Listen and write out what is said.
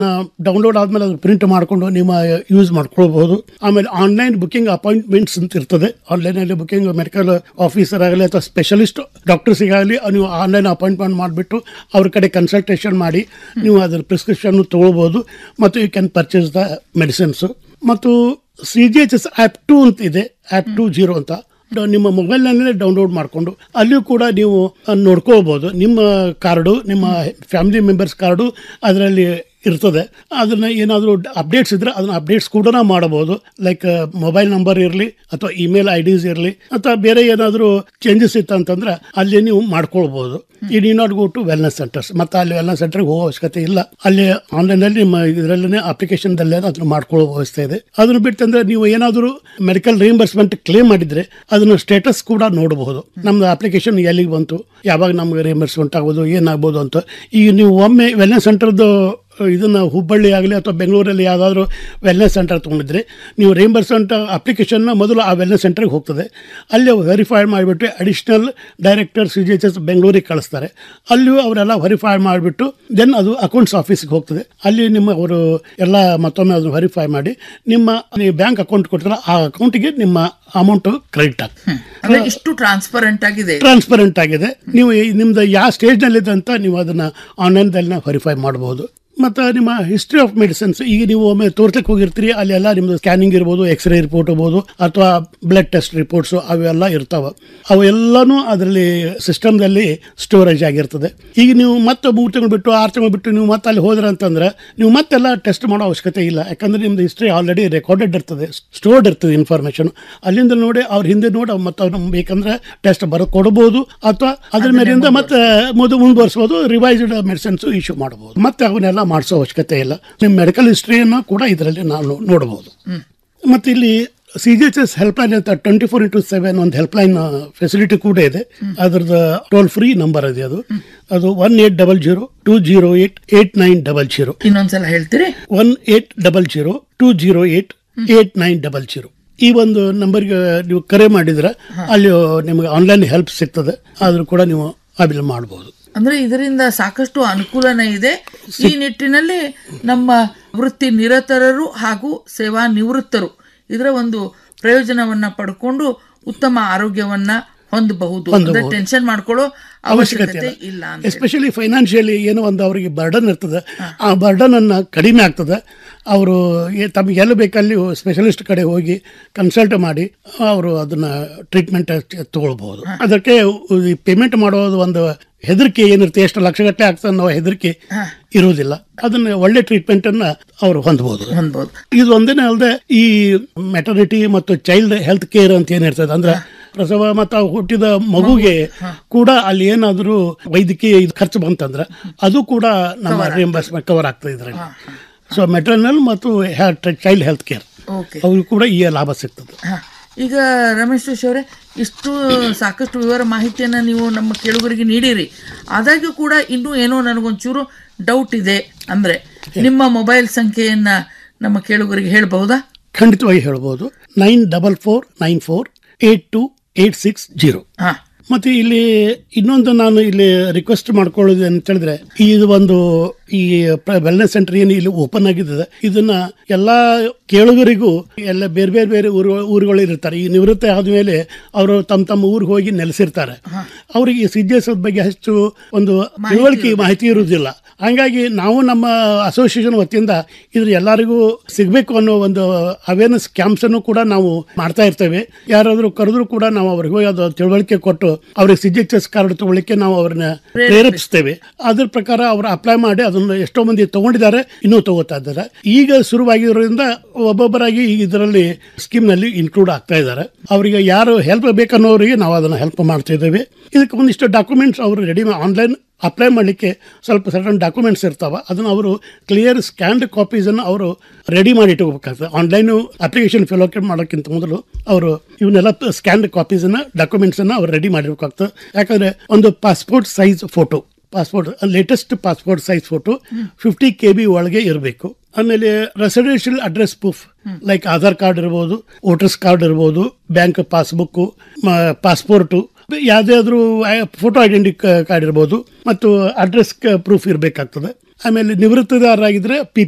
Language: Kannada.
ಡೌನ್ಲೋಡ್ ಆದ್ಮೇಲೆ ಅದು ಪ್ರಿಂಟ್ ಮಾಡಿಕೊಂಡು ನಿಮ್ಮ ಯೂಸ್ ಮಾಡ್ಕೊಳ್ಬಹುದು ಆಮೇಲೆ ಆನ್ಲೈನ್ ಬುಕಿಂಗ್ ಅಪಾಯಿಂಟ್ಮೆಂಟ್ಸ್ ಅಂತ ಇರ್ತದೆ ಆನ್ಲೈನಲ್ಲಿ ಬುಕಿಂಗ್ ಮೆಡಿಕಲ್ ಆಫೀಸರ್ ಆಗಲಿ ಅಥವಾ ಸ್ಪೆಷಲಿಸ್ಟ್ ಡಾಕ್ಟರ್ಸಿಗಾಗಲಿ ನೀವು ಆನ್ಲೈನ್ ಅಪಾಯಿಂಟ್ಮೆಂಟ್ ಮಾಡಿಬಿಟ್ಟು ಅವ್ರ ಕಡೆ ಕನ್ಸಲ್ಟೇಷನ್ ಮಾಡಿ ನೀವು ಅದರ ಪ್ರಿಸ್ಕ್ರಿಪ್ಷನ್ ತೊಗೊಳ್ಬೋದು ಮತ್ತು you can purchase the medicines ಮತ್ತು C G H S app too ಅಂತ ಇದೆ ಆ್ಯಪ್ ಟು ಜೀರೋ ಅಂತ ಡ- ನಿಮ್ಮ ಮೊಬೈಲ್ನಲ್ಲೇ ಡೌನ್ಲೋಡ್ ಮಾಡಿಕೊಂಡು ಅಲ್ಲಿಯೂ ಕೂಡ ನೀವು ಅಹ್, ನೋಡ್ಕೋಬೋದು ನಿಮ್ಮ ಕಾರ್ಡು ನಿಮ್ಮ ಫ್ಯಾಮಿಲಿ ಮೆಂಬರ್ಸ್ ಕಾರ್ಡು ಅದರಲ್ಲಿ ಇರ್ತದೆ ಅದನ್ನ ಏನಾದರೂ ಅಪ್ಡೇಟ್ಸ್ ಇದ್ರೆ ಅದನ್ನ ಅಪ್ಡೇಟ್ಸ್ ಕೂಡ ಮಾಡಬಹುದು ಲೈಕ್ ಮೊಬೈಲ್ ನಂಬರ್ ಇರಲಿ ಅಥವಾ ಇಮೇಲ್ ಐ ಡಿಸ್ ಇರಲಿ ಅಥವಾ ಬೇರೆ ಏನಾದರೂ ಚೇಂಜಸ್ ಇತ್ತು ಅಂತಂದ್ರೆ ಅಲ್ಲಿ ನೀವು ಮಾಡ್ಕೊಳ್ಬೋದು ಈ ಡಿ not go to wellness centres ಮತ್ತೆ ಅಲ್ಲಿ ವೆಲ್ನೆಸ್ ಸೆಂಟರ್ಗೆ ಹೋಗೋ ಅವಶ್ಯಕತೆ ಇಲ್ಲ ಅಲ್ಲಿ ಆನ್ಲೈನಲ್ಲಿ ನಿಮ್ಮ ಇದರಲ್ಲೇ ಅಪ್ಲಿಕೇಶನ್ದಲ್ಲೇ ಅದನ್ನು ಮಾಡ್ಕೊಳ್ಳೋ ವ್ಯವಸ್ಥೆ ಇದೆ ಅದನ್ನು ಬಿಟ್ಟಂದ್ರೆ ನೀವು ಏನಾದರೂ ಮೆಡಿಕಲ್ ರಿಯಂಬರ್ಸ್ಮೆಂಟ್ ಕ್ಲೇಮ್ ಮಾಡಿದ್ರೆ ಅದನ್ನು ಸ್ಟೇಟಸ್ ಕೂಡ ನೋಡಬಹುದು ನಮ್ದು ಅಪ್ಲಿಕೇಶನ್ ಎಲ್ಲಿಗೆ ಬಂತು ಯಾವಾಗ ನಮ್ಗೆ ರಿಯಂಬರ್ಸ್ಮೆಂಟ್ ಆಗ್ಬೋದು ಏನಾಗ್ಬೋದು ಅಂತ ಈಗ ನೀವು ಒಮ್ಮೆ ವೆಲ್ನೆಸ್ ಸೆಂಟರ್ದು ಇದನ್ನ ಹುಬ್ಬಳ್ಳಿ ಆಗಲಿ ಅಥವಾ ಬೆಂಗಳೂರಲ್ಲಿ ಯಾವುದಾದ್ರೂ ವೆಲ್ನೆಸ್ ಸೆಂಟರ್ ತೊಗೊಂಡಿದ್ರೆ ನೀವು ರಿಯಂಬರ್ಸ್ಮೆಂಟ್ ಅಪ್ಲಿಕೇಶನ್ನ ಮೊದಲು ಆ ವೆಲ್ನೆಸ್ ಸೆಂಟರ್ಗೆ ಹೋಗ್ತದೆ ಅಲ್ಲಿ ವೆರಿಫೈ ಮಾಡಿಬಿಟ್ಟು additional director C G H S ಬೆಂಗಳೂರಿಗೆ ಕಳಿಸ್ತಾರೆ ಅಲ್ಲಿಯೂ ಅವರೆಲ್ಲ ವೆರಿಫೈ ಮಾಡಿಬಿಟ್ಟು ದೆನ್ ಅದು ಅಕೌಂಟ್ಸ್ ಆಫೀಸ್ಗೆ ಹೋಗ್ತದೆ ಅಲ್ಲಿ ನಿಮ್ಮ ಅವರು ಎಲ್ಲ ಮತ್ತೊಮ್ಮೆ ಅದನ್ನು ವೆರಿಫೈ ಮಾಡಿ ನಿಮ್ಮ ನೀವು ಬ್ಯಾಂಕ್ ಅಕೌಂಟ್ ಕೊಡ್ತಾರ ಆ ಅಕೌಂಟಿಗೆ ನಿಮ್ಮ ಅಮೌಂಟು ಕ್ರೆಡಿಟ್ ಆಗ್ತದೆ ಅಂದ್ರೆ ಇಷ್ಟು ಟ್ರಾನ್ಸ್ಪರೆಂಟ್ ಆಗಿದೆ ಟ್ರಾನ್ಸ್ಪರೆಂಟ್ ಆಗಿದೆ ನೀವು ಈ- ನಿಮ್ದು ಯಾವ ಸ್ಟೇಜ್ನಲ್ಲಿದೆ ಅಂತ ನೀವು ಅದನ್ನು ಆನ್ಲೈನ್ದಲ್ಲಿ ವೆರಿಫೈ ಮಾಡಬಹುದು ಮತ್ತು ನಿಮ್ಮ ಹಿಸ್ಟ್ರಿ ಆಫ್ ಮೆಡಿಸಿನ್ಸ್ ಈಗ ನೀವು ಒಮ್ಮೆ ತೋರ್ಸಕ್ಕೆ ಹೋಗಿರ್ತೀರಿ ಅಲ್ಲೆಲ್ಲ ನಿಮ್ದು ಸ್ಕ್ಯಾನಿಂಗ್ ಇರ್ಬೋದು ಎಕ್ಸ್ರೇ ರಿಪೋರ್ಟ್ ಇರ್ಬೋದು ಅಥವಾ ಬ್ಲಡ್ ಟೆಸ್ಟ್ ರಿಪೋರ್ಟ್ಸು ಅವೆಲ್ಲ ಇರ್ತಾವೆ ಅವೆಲ್ಲನೂ ಅದರಲ್ಲಿ ಸಿಸ್ಟಮ್ದಲ್ಲಿ ಸ್ಟೋರೇಜ್ ಆಗಿರ್ತದೆ ಈಗ ನೀವು ಮತ್ತೆ ಮೂರು ತಿಂಗಳು ಬಿಟ್ಟು ಆರು ತಿಂಗಳು ಬಿಟ್ಟು ನೀವು ಮತ್ತೆ ಅಲ್ಲಿ ಹೋದ್ರೆ ಅಂತಂದ್ರೆ ನೀವು ಮತ್ತೆಲ್ಲ ಟೆಸ್ಟ್ ಮಾಡೋ ಅವಶ್ಯಕತೆ ಇಲ್ಲ ಯಾಕಂದ್ರೆ ನಿಮ್ದು ಹಿಸ್ಟ್ರಿ ಆಲ್ರೆಡಿ ರೆಕಾರ್ಡೆಡ್ ಇರ್ತದೆ ಸ್ಟೋರ್ಡ್ ಇರ್ತದೆ ಇನ್ಫಾರ್ಮೇಷನ್ ಅಲ್ಲಿಂದ ನೋಡಿ ಅವ್ರ ಹಿಂದೆ ನೋಡಿ ಅವ್ರು ಮತ್ತೆ ಅವ್ರು ಬೇಕಂದ್ರೆ ಟೆಸ್ಟ್ ಬರೋ ಕೊಡ್ಬೋದು ಅಥವಾ ಅದ್ರ ಮೇಲಿಂದ ಮತ್ತೆ ಮುದು ಮುಂದುವರಿಸ್ಬೋದು ರಿವೈಸ್ಡ್ ಮೆಡಿಸಿನ್ಸ್ ಇಶ್ಯೂ ಮಾಡಬಹುದು ಮತ್ತೆ ಅವನ್ನೆಲ್ಲ ಮಾಡಿಸೋ ಅವಶ್ಯಕತೆ ಇಲ್ಲ ನಿಮ್ಮ ಮೆಡಿಕಲ್ ಹಿಸ್ಟ್ರಿಯನ್ನು ಕೂಡ ಇದರಲ್ಲಿ ನಾವು ನೋಡಬಹುದು ಮತ್ತೆ ಇಲ್ಲಿ C G H S helpline ಅಂತ ಟ್ವೆಂಟಿ ಫೋರ್ ಇಂಟು ಸೆವೆನ್ ಒಂದು ಹೆಲ್ಪ್ಲೈನ್ ಫೆಸಿಲಿಟಿ ಕೂಡ ಇದೆ ಅದ್ರದ್ದು ಟೋಲ್ ಫ್ರೀ ನಂಬರ್ ಇದೆ ಅದು ಅದು one eight double zero two zero eight eight nine double zero ಇನ್ನೊಂದ್ಸಲ ಹೇಳ್ತೀರಿ one eight double zero two zero eight eight nine double zero ಈ ಒಂದು ನಂಬರ್ಗೆ ನೀವು ಕರೆ ಮಾಡಿದ್ರೆ ಅಲ್ಲಿ ನಿಮಗೆ ಆನ್ಲೈನ್ ಹೆಲ್ಪ್ ಸಿಗ್ತದೆ ಆದ್ರೂ ಕೂಡ ನೀವು ಅಬಿಲ್ ಮಾಡಬಹುದು ಅಂದ್ರೆ ಇದರಿಂದ ಸಾಕಷ್ಟು ಅನುಕೂಲನೇ ಇದೆ ಈ ನಿಟ್ಟಿನಲ್ಲಿ ನಮ್ಮ ವೃತ್ತಿ ನಿರತರರು ಹಾಗೂ ಸೇವಾ ನಿವೃತ್ತರು ಇದರ ಒಂದು ಪ್ರಯೋಜನವನ್ನ ಪಡ್ಕೊಂಡು ಉತ್ತಮ ಆರೋಗ್ಯವನ್ನ ಹೊಂದಬಹುದು ಅಂದ್ರೆ ಟೆನ್ಷನ್ ಮಾಡ್ಕೊಳ್ಳೋ ಅವಶ್ಯಕತೆ ಇಲ್ಲ ಅಂತ ಎಸ್ಪೆಷಲಿ ಫೈನಾನ್ಷಿಯಲಿ ಏನೋ ಒಂದು ಅವರಿಗೆ ಬರ್ಡನ್ ಇರ್ತದೆ ಆ ಬರ್ಡನ್ ಅನ್ನ ಕಡಿಮೆ ಆಗ್ತದೆ ಅವರು ತಮಗೆ ಎಲ್ಲಿ ಬೇಕಲ್ಲಿ ಸ್ಪೆಷಲಿಸ್ಟ್ ಕಡೆ ಹೋಗಿ ಕನ್ಸಲ್ಟ್ ಮಾಡಿ ಅವರು ಅದನ್ನ ಟ್ರೀಟ್ಮೆಂಟ್ ತಗೊಳ್ಬಹುದು ಅದಕ್ಕೆ ಪೇಮೆಂಟ್ ಮಾಡೋದು ಒಂದು ಹೆದರಿಕೆ ಏನಿರುತ್ತೆ ಎಷ್ಟು ಲಕ್ಷಗಟ್ಟಲೆ ಆಗ್ತದೆ ಅನ್ನೋ ಹೆದರಿಕೆ ಇರುವುದಿಲ್ಲ ಅದನ್ನ ಒಳ್ಳೆ ಟ್ರೀಟ್ಮೆಂಟ್ ಅನ್ನ ಅವರು ಹೊಂದಬಹುದು ಹೊಂದ್ಬೋದು ಇದು ಒಂದೇನೆ ಅಲ್ಲದೆ ಈ ಮೆಟರ್ನಿಟಿ ಮತ್ತು ಚೈಲ್ಡ್ ಹೆಲ್ತ್ ಕೇರ್ ಅಂತ ಏನಿರ್ತದೆ ಅಂದ್ರೆ ಪ್ರಸವ ಮತ್ತು ಆ ಹುಟ್ಟಿದ ಮಗುಗೆ ಕೂಡ ಅಲ್ಲಿ ಏನಾದರೂ ವೈದ್ಯಕೀಯ ಇದು ಖರ್ಚು ಬಂತಂದ್ರೆ ಅದು ಕೂಡ ನಮ್ಮ ರಿಯಂಬರ್ಸ್ಮೆಂಟ್ ಕವರ್ ಆಗ್ತದೆ ಇದರಲ್ಲಿ ಸೊ ಮೆಟರ್ನಲ್ ಮತ್ತು ಚೈಲ್ಡ್ ಹೆಲ್ತ್ ಕೇರ್ ಓಕೆ ಅವ್ರಿಗೆ ಕೂಡ ಈ ಲಾಭ ಸಿಗ್ತದೆ ಹ. ಈಗ ರಮೇಶ್ ಜೋಶಿ ಅವರೇ ಇಷ್ಟು ಸಾಕಷ್ಟು ವಿವರ ಮಾಹಿತಿಯನ್ನ ನೀವು ನಮ್ಮ ಕೇಳುಗರಿಗೆ ನೀಡಿರಿ ಆದಾಗ್ಯೂ ಕೂಡ ಇನ್ನೂ ಏನೋ ನನಗೊಂಚೂರು ಡೌಟ್ ಇದೆ ಅಂದ್ರೆ ನಿಮ್ಮ ಮೊಬೈಲ್ ಸಂಖ್ಯೆಯನ್ನ ನಮ್ಮ ಕೇಳುಗರಿಗೆ ಹೇಳ್ಬಹುದಾ ಖಂಡಿತವಾಗಿ ಹೇಳ್ಬೋದು nine double four nine four eight two eight six zero ಹಾ ಮತ್ತೆ ಇಲ್ಲಿ ಇನ್ನೊಂದು ನಾನು ಇಲ್ಲಿ ರಿಕ್ವೆಸ್ಟ್ ಮಾಡ್ಕೊಳ್ಳೋದು ಅಂತ ಹೇಳಿದ್ರೆ ಇದು ಒಂದು ಈ ವೆಲ್ನೆಸ್ ಸೆಂಟರ್ ಏನು ಇಲ್ಲಿ ಓಪನ್ ಆಗಿದೆ ಇದನ್ನ ಎಲ್ಲಾ ಕೇಳುಗರಿಗೂ ಎಲ್ಲ ಬೇರೆ ಬೇರೆ ಬೇರೆ ಊರು ಊರುಗಳು ಇರ್ತಾರೆ ಈ ನಿವೃತ್ತಿ ಆದ್ಮೇಲೆ ಅವರು ತಮ್ಮ ತಮ್ಮ ಊರಿಗೆ ಹೋಗಿ ನೆಲೆಸಿರ್ತಾರೆ ಅವರಿಗೆ ಸಿದ್ಧೇಶ ಬಗ್ಗೆ ಹೆಚ್ಚು ಒಂದು ತಿಳುವಳಿಕೆ ಮಾಹಿತಿ ಇರುವುದಿಲ್ಲ ಹಂಗಾಗಿ ನಾವು ನಮ್ಮ ಅಸೋಸಿಯೇಷನ್ ವತಿಯಿಂದ ಇದ್ರ ಎಲ್ಲರಿಗೂ ಸಿಗಬೇಕು ಅನ್ನೋ ಒಂದು ಅವೇರ್ನೆಸ್ ಕ್ಯಾಂಪ್ಸ್ ಅನ್ನು ಕೂಡ ನಾವು ಮಾಡ್ತಾ ಇರ್ತೇವೆ ಯಾರಾದರೂ ಕರೆದ್ರು ಕೂಡ ನಾವು ಅವ್ರಿಗೆ ಹೋಗಿ ಅದು ತಿಳುವಳಿಕೆ ಕೊಟ್ಟು ಅವ್ರಿಗೆ ಸಿಜೆಚಸ್ ಕಾರ್ಡ್ ತಗೊಳ್ಳಿಕ್ಕೆ ನಾವು ಅವ್ರನ್ನ ಪ್ರೇರೇಪಿಸ್ತೇವೆ ಅದ್ರ ಪ್ರಕಾರ ಅವರು ಅಪ್ಲೈ ಮಾಡಿ ಅದನ್ನು ಎಷ್ಟೋ ಮಂದಿ ತಗೊಂಡಿದ್ದಾರೆ ಇನ್ನೂ ತಗೋತಾ ಇದ್ದಾರೆ ಈಗ ಶುರುವಾಗಿರೋದ್ರಿಂದ ಒಬ್ಬೊಬ್ಬರಾಗಿ ಇದರಲ್ಲಿ ಸ್ಕೀಮ್ ನಲ್ಲಿ ಇನ್ಕ್ಲೂಡ್ ಆಗ್ತಾ ಇದ್ದಾರೆ ಅವರಿಗೆ ಯಾರು ಹೆಲ್ಪ್ ಬೇಕನ್ನೋರಿಗೆ ನಾವು ಅದನ್ನ ಹೆಲ್ಪ್ ಮಾಡ್ತಾ ಇದ್ದೇವೆ ಇದಕ್ಕೆ ಒಂದಿಷ್ಟು ಡಾಕ್ಯುಮೆಂಟ್ಸ್ ಅವರು ರೆಡಿ ಆನ್ಲೈನ್ ಅಪ್ಲೈ ಮಾಡಲಿಕ್ಕೆ ಸ್ವಲ್ಪ ಸರ್ಟನ್ ಡಾಕ್ಯುಮೆಂಟ್ಸ್ ಇರ್ತಾವೆ ಅದನ್ನು ಅವರು ಕ್ಲಿಯರ್ ಸ್ಕ್ಯಾನ್ಡ್ ಕಾಪೀಸನ್ನು ಅವರು ರೆಡಿ ಮಾಡಿ ಇಟ್ಕೋಬೇಕಾಗ್ತದೆ ಆನ್ಲೈನು ಅಪ್ಲಿಕೇಶನ್ ಫಿಲ್ ಮಾಡೋಕ್ಕಿಂತ ಮೊದಲು ಅವರು ಇವನ್ನೆಲ್ಲ ಸ್ಕ್ಯಾನ್ಡ್ ಕಾಪೀಸನ್ನು ಡಾಕ್ಯುಮೆಂಟ್ಸನ್ನು ಅವ್ರು ರೆಡಿ ಮಾಡಿರ್ಬೇಕಾಗ್ತದೆ ಯಾಕಂದರೆ ಒಂದು passport size photo passport latest passport size photo fifty K B ಒಳಗೆ ಇರಬೇಕು ಆಮೇಲೆ residential address proof like Aadhaar card ಇರ್ಬೋದು ವೋಟರ್ಸ್ ಕಾರ್ಡ್ ಇರ್ಬೋದು ಬ್ಯಾಂಕ್ ಪಾಸ್ಬುಕ್ಕು ಪಾಸ್ಪೋರ್ಟು ಯಾವುದಾದ್ರೂ ಫೋಟೋ ಐಡೆಂಟಿ ಕಾರ್ಡ್ ಇರ್ಬೋದು ಮತ್ತು ಅಡ್ರೆಸ್ ಪ್ರೂಫ್ ಇರಬೇಕಾಗ್ತದೆ ಆಮೇಲೆ ನಿವೃತ್ತಿದಾರರಾಗಿದ್ರೆ ಪಿ